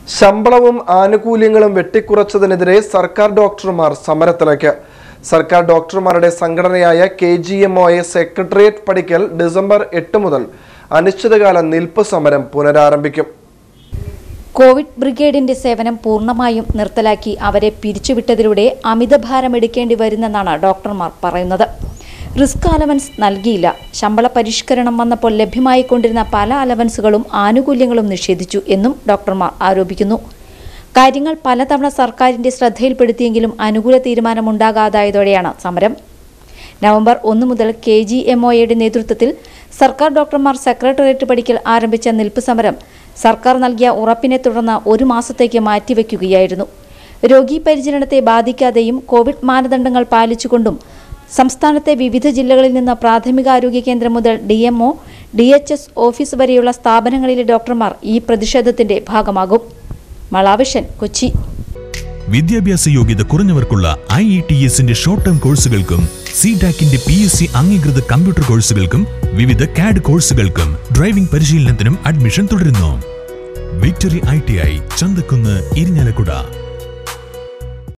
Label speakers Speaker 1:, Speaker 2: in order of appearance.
Speaker 1: ശമ്പളവും ആനുകൂല്യങ്ങളും വെട്ടിക്കുറച്ചതിനെതിരെ സർക്കാർ ഡോക്ടർമാർ സമരത്തിലേക്ക് സർക്കാർ ഡോക്ടർമാരുടെ സംഘടനയായ K G M O A secretariat പടിക്കൽ ഡിസംബർ എട്ട് മുതൽ അനിശ്ചിതകാല നിൽപ്പ് സമരം പുനരാരംഭിക്കും
Speaker 2: കോവിഡ് ബ്രിഗേഡിന്റെ സേവനം പൂർണ്ണമായും നിർത്തലാക്കി അവരെ പിരിച്ചുവിട്ടതിലൂടെ അമിതഭാരം എടുക്കേണ്ടി വരുന്നെന്നാണ് ഡോക്ടർമാർ പറയുന്നത് റിസ്ക് അലവൻസ് നൽകിയില്ല ശമ്പള പരിഷ്കരണം വന്നപ്പോൾ ലഭ്യമായിക്കൊണ്ടിരുന്ന പല അലവൻസുകളും ആനുകൂല്യങ്ങളും നിഷേധിച്ചു എന്നും ഡോക്ടർമാർ ആരോപിക്കുന്നു കാര്യങ്ങൾ പലതവണ സർക്കാരിന്റെ ശ്രദ്ധയിൽപ്പെടുത്തിയെങ്കിലും അനുകൂല തീരുമാനമുണ്ടാകാതായതോടെയാണ് സമരം നവംബർ ഒന്ന് മുതൽ കെ ജി എം ഒയുടെ നേതൃത്വത്തിൽ സർക്കാർ ഡോക്ടർമാർ സെക്രട്ടേറിയറ്റ് പടിക്കൽ ആരംഭിച്ച നിൽപ്പ് സമരം സർക്കാർ നൽകിയ ഉറപ്പിനെ തുടർന്ന് ഒരു മാസത്തേക്ക് മാറ്റിവെക്കുകയായിരുന്നു രോഗീ പരിചരണത്തെ ബാധിക്കാതെയും കോവിഡ് മാനദണ്ഡങ്ങൾ പാലിച്ചുകൊണ്ടും സംസ്ഥാനത്തെ വിവിധ ജില്ലകളിൽ നിന്ന് പ്രാഥമികാരോഗ്യ കേന്ദ്രം മുതൽ D M O D H S office വരെയുള്ള സ്ഥാപനങ്ങളിലെ ഡോക്ടർമാർ ഈ പ്രതിഷേധത്തിന്റെ ഭാഗമാകും മളാവിഷൻ കൊച്ചി
Speaker 3: വിദ്യാഭ്യാസ യോഗ്യത കുറഞ്ഞവർക്കുള്ള ഐ ഇ ടി എസിന്റെ ഷോർട്ട് ടേം കോഴ്സുകൾക്കും സി ഡാക്കിന്റെ പി എസ് സി അംഗീകൃത കമ്പ്യൂട്ടർ കോഴ്സുകൾക്കും വിവിധ കാഡ് കോഴ്സുകൾക്കും ഡ്രൈവിംഗ് പരിശീലനത്തിനും അഡ്മിഷൻ തുടരുന്നു victory I T I Chanthakkunnu Irinjalakuda